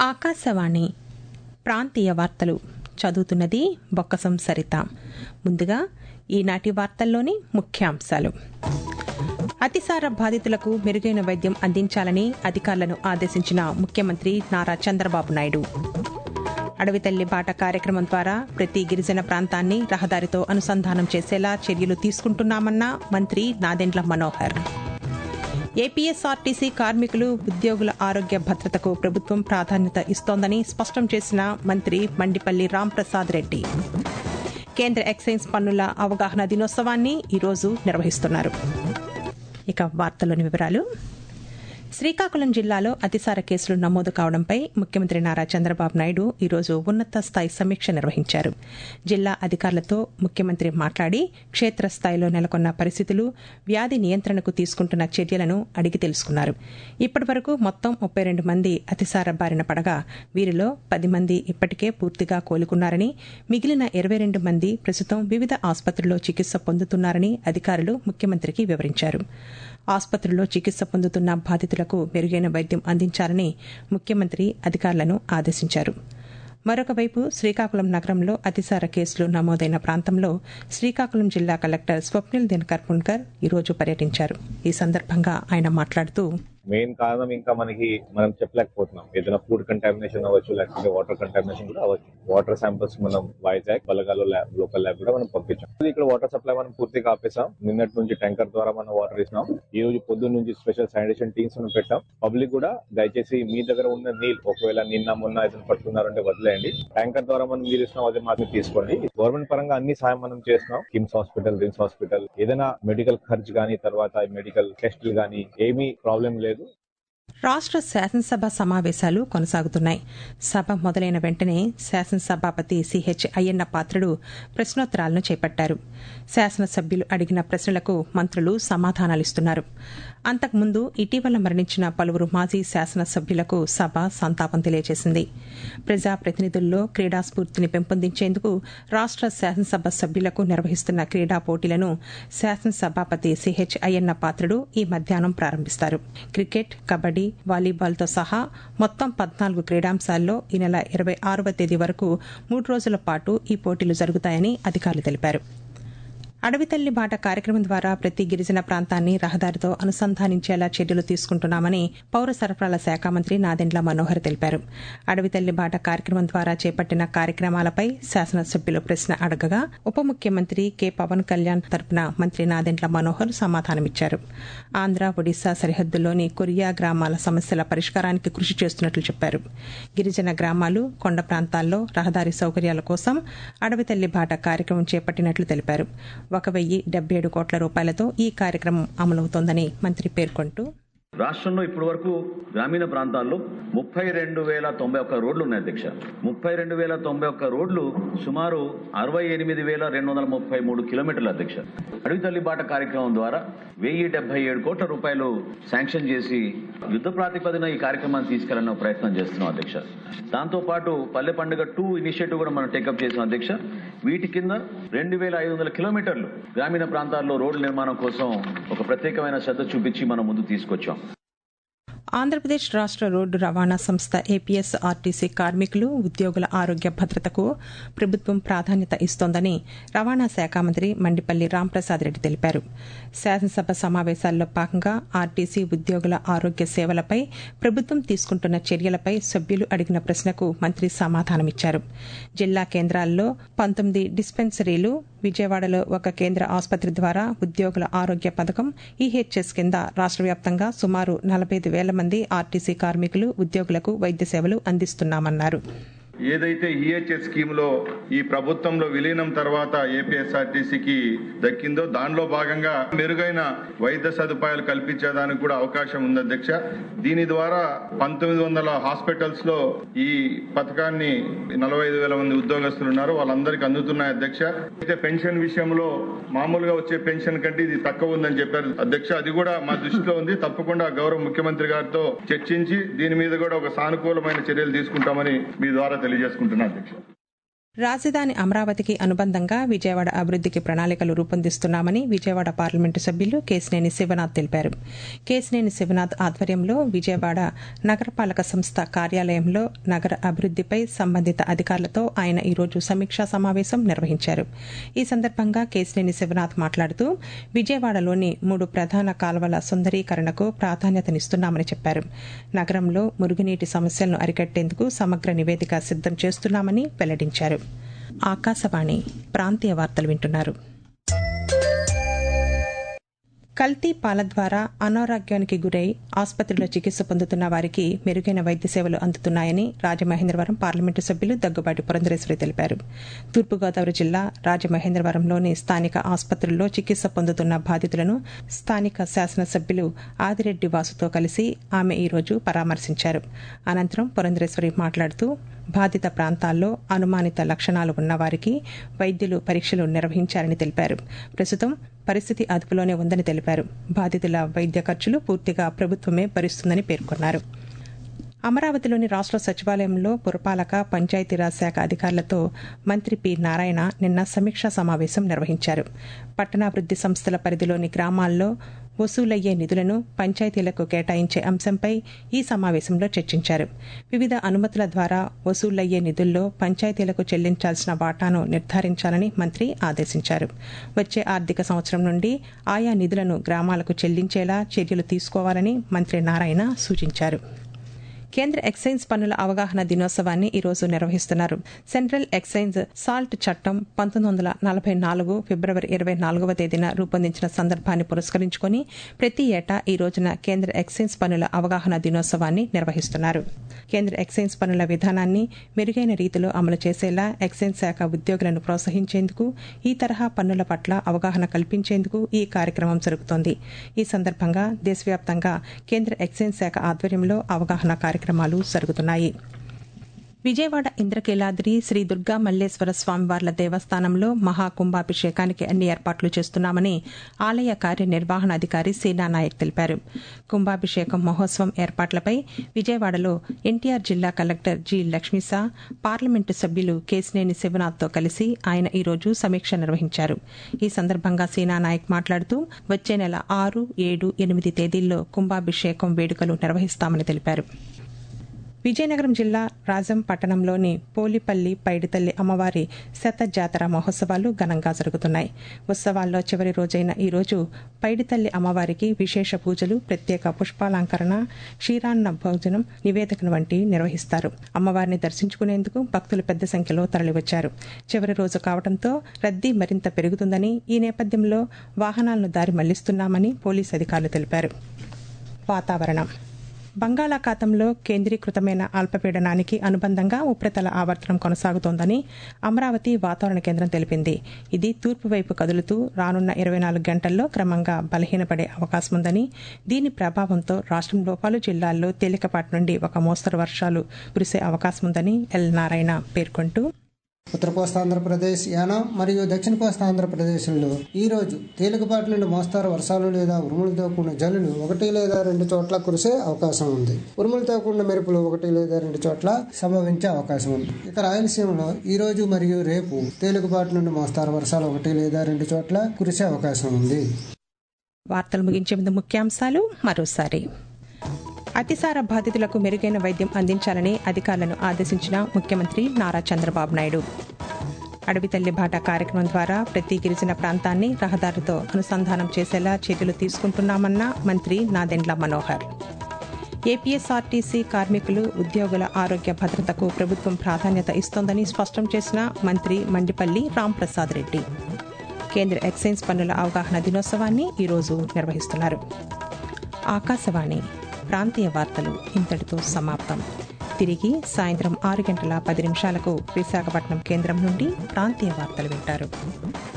ఆకాశవాణి ప్రాంతీయ వార్తలు చదువుతున్నది బొక్కసం సరిత ముందుగా ఈనాటి వార్తల్లోని ముఖ్యాంశాలు అతిసార బాధితులకు మెరుగైన వైద్యం అందించాలని అధికారులను ఆదేశించిన ముఖ్యమంత్రి నారా చంద్రబాబు నాయుడు అడవి తల్లి బాట కార్యక్రమం ద్వారా ప్రతి గిరిజన ప్రాంతాన్ని రహదారితో అనుసంధానం చేసేలా చర్యలు తీసుకుంటున్నామన్న మంత్రి నాదెండ్ల మనోహర్ ఏపీఎస్ఆర్టీసీ కార్మికులు ఉద్యోగుల ఆరోగ్య భద్రతకు ప్రభుత్వం ప్రాధాన్యత ఇస్తోందని స్పష్టం చేసిన మంత్రి మండిపల్లి రాంప్రసాద్ రెడ్డి కేంద్ర ఎక్సైజ్ పన్నుల అవగాహన దినోత్సవాన్ని ఈరోజు నిర్వహిస్తున్నారు ఇక వార్తలోని వివరాలు శ్రీకాకుళం జిల్లాలో అతిసార కేసులు నమోదు కావడంపై ముఖ్యమంత్రి నారా చంద్రబాబు నాయుడు ఈరోజు ఉన్నత స్థాయి సమీక్ష నిర్వహించారు జిల్లా అధికారులతో ముఖ్యమంత్రి మాట్లాడి క్షేత్రస్థాయిలో నెలకొన్న పరిస్థితులు వ్యాధి నియంత్రణకు తీసుకుంటున్న చర్యలను అడిగి తెలుసుకున్నారు ఇప్పటి వరకు మొత్తం ముప్పై రెండు మంది అతిసార బారిన పడగా వీరిలో పది మంది ఇప్పటికే పూర్తిగా కోలుకున్నారని మిగిలిన ఇరవై రెండు మంది ప్రస్తుతం వివిధ ఆసుపత్రుల్లో చికిత్స పొందుతున్నారని అధికారులు ముఖ్యమంత్రికి వివరించారు ఆసుపత్రుల్లో చికిత్స పొందుతున్న బాధితులకు మెరుగైన వైద్యం అందించాలని ముఖ్యమంత్రి అధికారులను ఆదేశించారు మరొకవైపు శ్రీకాకుళం నగరంలో అతిసార కేసులు నమోదైన ప్రాంతంలో శ్రీకాకుళం జిల్లా కలెక్టర్ స్వప్నిల్ దినకర్ పుణ్కర్ ఈరోజు పర్యటించారు ఈ సందర్భంగా ఆయన మాట్లాడుతూ మెయిన్ కారణం ఇంకా మనకి మనం చెప్పలేకపోతున్నాం ఏదైనా ఫుడ్ కంటామినేషన్ అవ్వచ్చు లేకపోతే వాటర్ కంటామినేషన్ కూడా అవ్వచ్చు వాటర్ శాంపిల్స్ మనం వైజాగ్ బలగాలో ల్యాబ్ లోకల్ ల్యాబ్ కూడా మనం పంపించాం ఇక్కడ వాటర్ సప్లై మనం పూర్తిగా ఆపేసాం నిన్నటి నుంచి ట్యాంకర్ ద్వారా మనం వాటర్ ఇస్తున్నాం ఈ రోజు పొద్దున్న నుంచి స్పెషల్ శానిటేషన్ టీమ్స్ మనం పెట్టాం పబ్లిక్ కూడా దయచేసి మీ దగ్గర ఉన్న నీళ్ళు ఒకవేళ నిన్న మొన్న ఏదైనా పట్టుకున్నారంటే వదిలేయండి ట్యాంకర్ ద్వారా మనం నీళ్ళు ఇస్తున్నాం అదే మాత్రం తీసుకోండి గవర్నమెంట్ పరంగా అన్ని సాయం మనం చేస్తున్నాం కిమ్స్ హాస్పిటల్ రిమ్స్ హాస్పిటల్ ఏదైనా మెడికల్ ఖర్చు కానీ తర్వాత మెడికల్ టెస్టులు కానీ ఏమీ ప్రాబ్లం లేదు రాష్ట్ర శాసనసభ సమావేశాలు కొనసాగుతున్నాయి సభ మొదలైన వెంటనే శాసనసభాపతి సిహెచ్ అయ్యన్న పాత్రుడు ప్రశ్నోత్తరాలను చేపట్టారు శాసనసభ్యులు అడిగిన ప్రశ్నలకు మంత్రులు సమాధానాలిస్తున్నారు అంతకుముందు ఇటీవల మరణించిన పలువురు మాజీ శాసనసభ్యులకు సభ సంతాపం తెలియజేసింది ప్రజాప్రతినిధుల్లో క్రీడా స్ఫూర్తిని పెంపొందించేందుకు రాష్ట్ర శాసనసభ సభ్యులకు నిర్వహిస్తున్న క్రీడా పోటీలను శాసనసభాపతి సిహెచ్ అయ్యన్న పాత్రుడు ఈ మధ్యాహ్నం ప్రారంభిస్తారు క్రికెట్ కబడ్డీ వాలీబాల్తో సహా మొత్తం పద్నాలుగు క్రీడాంశాల్లో ఈ నెల ఇరవై ఆరవ తేదీ వరకు మూడు రోజుల పాటు ఈ పోటీలు జరుగుతాయని అధికారులు తెలిపారు అడవితల్లి బాట కార్యక్రమం ద్వారా ప్రతి గిరిజన ప్రాంతాన్ని రహదారితో అనుసంధానించేలా చర్యలు తీసుకుంటున్నామని పౌర సరఫరాల శాఖ మంత్రి నాదెండ్ల మనోహర్ తెలిపారు అడవితల్లి బాట కార్యక్రమం ద్వారా చేపట్టిన కార్యక్రమాలపై శాసనసభ్యులు ప్రశ్న అడగగా ఉప ముఖ్యమంత్రి కె పవన్ కళ్యాణ్ తరపున మంత్రి నాదెండ్ల మనోహర్ సమాధానమిచ్చారు ఆంధ్ర ఒడిశా సరిహద్దుల్లోని కొరియా గ్రామాల సమస్యల పరిష్కారానికి కృషి చేస్తున్నట్లు చెప్పారు గిరిజన గ్రామాలు కొండ ప్రాంతాల్లో రహదారి సౌకర్యాల కోసం అడవితల్లి బాట కార్యక్రమం చేపట్టినట్లు తెలిపారు ఒక వెయ్యి డెబ్బై ఏడు కోట్ల రూపాయలతో ఈ కార్యక్రమం అమలవుతోందని మంత్రి పేర్కొంటూ రాష్ట్రంలో ఇప్పటి వరకు గ్రామీణ ప్రాంతాల్లో ముప్పై రెండు వేల తొంభై ఒక్క రోడ్లు ఉన్నాయి అధ్యక్ష ముప్పై రెండు వేల తొంభై ఒక్క రోడ్లు సుమారు అరవై ఎనిమిది వేల రెండు వందల ముప్పై మూడు కిలోమీటర్ల అధ్యక్ష అడవి తల్లి బాట కార్యక్రమం ద్వారా వెయ్యి డెబ్బై ఏడు కోట్ల రూపాయలు శాంక్షన్ చేసి యుద్ధ ప్రాతిపదిన ఈ కార్యక్రమాన్ని తీసుకెళ్లాలని ప్రయత్నం చేస్తున్నాం అధ్యక్ష దాంతో పాటు పల్లె పండుగ టూ ఇనిషియేటివ్ కూడా మనం టేకప్ చేసాం అధ్యక్ష వీటి కింద రెండు వేల ఐదు వందల కిలోమీటర్లు గ్రామీణ ప్రాంతాల్లో రోడ్ల నిర్మాణం కోసం ఒక ప్రత్యేకమైన శ్రద్ధ చూపించి మనం ముందు తీసుకొచ్చాం ఆంధ్రప్రదేశ్ రాష్ట్ర రోడ్డు రవాణా సంస్థ ఏపీఎస్ ఆర్టీసీ కార్మికులు ఉద్యోగుల ఆరోగ్య భద్రతకు ప్రభుత్వం ప్రాధాన్యత ఇస్తోందని రవాణా శాఖ మంత్రి మండిపల్లి రాంప్రసాద్ రెడ్డి తెలిపారు శాసనసభ సమావేశాల్లో భాగంగా ఆర్టీసీ ఉద్యోగుల ఆరోగ్య సేవలపై ప్రభుత్వం తీసుకుంటున్న చర్యలపై సభ్యులు అడిగిన ప్రశ్నకు మంత్రి సమాధానమిచ్చారు జిల్లా కేంద్రాల్లో పంతొమ్మిది డిస్పెన్సరీలు విజయవాడలో ఒక కేంద్ర ఆసుపత్రి ద్వారా ఉద్యోగుల ఆరోగ్య పథకం ఈహెచ్ఎస్ కింద రాష్ట్ర వ్యాప్తంగా సుమారు నలభై ఐదు వేల మంది ఆర్టీసీ కార్మికులు ఉద్యోగులకు వైద్య సేవలు అందిస్తున్నామన్నారు ఏదైతే ఈహెచ్ఎస్ స్కీమ్ లో ఈ ప్రభుత్వంలో విలీనం తర్వాత ఏపీఎస్ఆర్టీసీకి దక్కిందో దానిలో భాగంగా మెరుగైన వైద్య సదుపాయాలు కల్పించేదానికి కూడా అవకాశం ఉంది అధ్యక్ష దీని ద్వారా పంతొమ్మిది వందల హాస్పిటల్స్ లో ఈ పథకాన్ని నలభై ఐదు వేల మంది ఉద్యోగస్తులు ఉన్నారు వాళ్ళందరికీ అందుతున్నాయి అధ్యక్ష అయితే పెన్షన్ విషయంలో మామూలుగా వచ్చే పెన్షన్ కంటే ఇది తక్కువ ఉందని చెప్పారు అధ్యక్ష అది కూడా మా దృష్టిలో ఉంది తప్పకుండా గౌరవ ముఖ్యమంత్రి గారితో చర్చించి దీని మీద కూడా ఒక సానుకూలమైన చర్యలు తీసుకుంటామని మీ ద్వారా తెలియజేసుకుంటున్నా అధ్యక్ష రాజధాని అమరావతికి అనుబంధంగా విజయవాడ అభివృద్దికి ప్రణాళికలు రూపొందిస్తున్నామని విజయవాడ పార్లమెంటు సభ్యులు కేసినేని శివనాథ్ తెలిపారు కేసినేని శివనాథ్ ఆధ్వర్యంలో విజయవాడ నగరపాలక సంస్థ కార్యాలయంలో నగర అభివృద్దిపై సంబంధిత అధికారులతో ఆయన ఈరోజు సమీక్షా సమావేశం నిర్వహించారు ఈ సందర్భంగా కేసినేని శివనాథ్ మాట్లాడుతూ విజయవాడలోని మూడు ప్రధాన కాలువల సుందరీకరణకు ప్రాధాన్యతనిస్తున్నామని చెప్పారు నగరంలో మురుగునీటి సమస్యలను అరికట్టేందుకు సమగ్ర నివేదిక సిద్దం చేస్తున్నామని వెల్లడించారు ఆకాశవాణి ప్రాంతీయ వార్తలు వింటున్నారు కల్తీ పాల ద్వారా అనారోగ్యానికి గురై ఆసుపత్రిలో చికిత్స పొందుతున్న వారికి మెరుగైన వైద్య సేవలు అందుతున్నాయని రాజమహేంద్రవరం పార్లమెంటు సభ్యులు దగ్గుబాటి పురంధరేశ్వరి తెలిపారు తూర్పుగోదావరి జిల్లా రాజమహేంద్రవరంలోని స్థానిక ఆసుపత్రుల్లో చికిత్స పొందుతున్న బాధితులను స్థానిక శాసనసభ్యులు ఆదిరెడ్డి వాసుతో కలిసి ఆమె ఈరోజు పరామర్శించారు అనంతరం పురంధరేశ్వరి మాట్లాడుతూ బాధిత ప్రాంతాల్లో అనుమానిత లక్షణాలు ఉన్నవారికి వైద్యులు పరీక్షలు నిర్వహించారని తెలిపారు ప్రస్తుతం పరిస్థితి అదుపులోనే ఉందని తెలిపారు బాధితుల వైద్య ఖర్చులు పూర్తిగా ప్రభుత్వమే భరిస్తుందని పేర్కొన్నారు అమరావతిలోని రాష్ట్ర సచివాలయంలో పురపాలక పంచాయతీరాజ్ శాఖ అధికారులతో మంత్రి పి నారాయణ నిన్న సమీక్షా సమావేశం నిర్వహించారు పట్టణాభివృద్ది సంస్థల పరిధిలోని గ్రామాల్లో వసూలయ్యే నిధులను పంచాయతీలకు కేటాయించే అంశంపై ఈ సమావేశంలో చర్చించారు వివిధ అనుమతుల ద్వారా వసూలయ్యే నిధుల్లో పంచాయతీలకు చెల్లించాల్సిన వాటాను నిర్ధారించాలని మంత్రి ఆదేశించారు వచ్చే ఆర్థిక సంవత్సరం నుండి ఆయా నిధులను గ్రామాలకు చెల్లించేలా చర్యలు తీసుకోవాలని మంత్రి నారాయణ సూచించారు కేంద్ర ఎక్సైజ్ పన్నుల అవగాహన దినోత్సవాన్ని ఈ రోజు నిర్వహిస్తున్నారు సెంట్రల్ ఎక్సైజ్ సాల్ట్ చట్టం పంతొమ్మిది వందల నలభై నాలుగు ఫిబ్రవరి ఇరవై నాలుగవ తేదీన రూపొందించిన సందర్భాన్ని పురస్కరించుకుని ప్రతి ఏటా ఈ రోజున కేంద్ర ఎక్సైజ్ పన్నుల అవగాహన దినోత్సవాన్ని నిర్వహిస్తున్నారు కేంద్ర ఎక్సైజ్ పన్నుల విధానాన్ని మెరుగైన రీతిలో అమలు చేసేలా ఎక్సైజ్ శాఖ ఉద్యోగులను ప్రోత్సహించేందుకు ఈ తరహా పన్నుల పట్ల అవగాహన కల్పించేందుకు ఈ కార్యక్రమం జరుగుతోంది ఈ సందర్భంగా దేశవ్యాప్తంగా కేంద్ర ఎక్సైజ్ శాఖ ఆధ్వర్యంలో అవగాహన కార్యక్రమాలు జరుగుతున్నాయి విజయవాడ ఇంద్రకీలాద్రి శ్రీ దుర్గా మల్లేశ్వర స్వామివార్ల దేవస్థానంలో మహాకుంభాభిషేకానికి అన్ని ఏర్పాట్లు చేస్తున్నామని ఆలయ కార్యనిర్వహణాధికారి సీనా నాయక్ తెలిపారు కుంభాభిషేకం మహోత్సవం ఏర్పాట్లపై విజయవాడలో ఎన్టీఆర్ జిల్లా కలెక్టర్ జి లక్ష్మీసా పార్లమెంటు సభ్యులు కేసినేని శివనాథ్తో కలిసి ఆయన ఈరోజు సమీక్ష నిర్వహించారు ఈ సందర్భంగా సీనా నాయక్ మాట్లాడుతూ వచ్చే నెల ఆరు ఏడు ఎనిమిది తేదీల్లో కుంభాభిషేకం వేడుకలు నిర్వహిస్తామని తెలిపారు విజయనగరం జిల్లా రాజం పట్టణంలోని పోలిపల్లి పైడితల్లి అమ్మవారి శత జాతర మహోత్సవాలు ఘనంగా జరుగుతున్నాయి ఉత్సవాల్లో చివరి రోజైన ఈ రోజు పైడితల్లి అమ్మవారికి విశేష పూజలు ప్రత్యేక పుష్పాలంకరణ క్షీరాన్న భోజనం నివేదికను వంటి నిర్వహిస్తారు అమ్మవారిని దర్శించుకునేందుకు భక్తులు పెద్ద సంఖ్యలో తరలివచ్చారు చివరి రోజు కావడంతో రద్దీ మరింత పెరుగుతుందని ఈ నేపథ్యంలో వాహనాలను దారి మళ్లిస్తున్నామని పోలీసు అధికారులు తెలిపారు వాతావరణం బంగాళాఖాతంలో కేంద్రీకృతమైన అల్పపీడనానికి అనుబంధంగా ఉపరితల ఆవర్తనం కొనసాగుతోందని అమరావతి వాతావరణ కేంద్రం తెలిపింది ఇది తూర్పు వైపు కదులుతూ రానున్న ఇరవై నాలుగు గంటల్లో క్రమంగా బలహీనపడే అవకాశం ఉందని దీని ప్రభావంతో రాష్ట్రంలో పలు జిల్లాల్లో తేలికపాటి నుండి ఒక మోస్తరు వర్షాలు కురిసే అవకాశం ఉందని ఎల్ నారాయణ పేర్కొంటూ ఉత్తర కోస్తాంధ్రప్రదేశ్ యానం మరియు దక్షిణ కోస్తాంధ్రప్రదేశ్లో ఈ రోజు తేలికపాటి నుండి మోస్తారు వర్షాలు లేదా ఉరుములతో కూడిన జల్లులు ఒకటి లేదా రెండు చోట్ల కురిసే అవకాశం ఉంది ఉరుములతో కూడిన మెరుపులు ఒకటి లేదా రెండు చోట్ల సంభవించే అవకాశం ఉంది ఇక రాయలసీమలో ఈ రోజు మరియు రేపు తేలికపాటి నుండి మోస్తారు వర్షాలు ఒకటి లేదా రెండు చోట్ల కురిసే అవకాశం ఉంది వార్తలు ముగించే ముందు ముఖ్యాంశాలు మరోసారి అతిసార బాధితులకు మెరుగైన వైద్యం అందించాలని అధికారులను ఆదేశించిన ముఖ్యమంత్రి నారా చంద్రబాబు నాయుడు అడవి తల్లి బాట కార్యక్రమం ద్వారా ప్రతి గిరిజన ప్రాంతాన్ని రహదారితో అనుసంధానం చేసేలా చర్యలు తీసుకుంటున్నామన్న మంత్రి నాదెండ్ల మనోహర్ ఏపీఎస్ఆర్టీసీ కార్మికులు ఉద్యోగుల ఆరోగ్య భద్రతకు ప్రభుత్వం ప్రాధాన్యత ఇస్తోందని స్పష్టం చేసిన మంత్రి మండిపల్లి రాంప్రసాద్ రెడ్డి కేంద్ర ఎక్సైజ్ పన్నుల అవగాహన దినోత్సవాన్ని ఈరోజు నిర్వహిస్తున్నారు ఆకాశవాణి ప్రాంతీయ వార్తలు ఇంతటితో సమాప్తం తిరిగి సాయంత్రం ఆరు గంటల పది నిమిషాలకు విశాఖపట్నం కేంద్రం నుండి ప్రాంతీయ వార్తలు వింటారు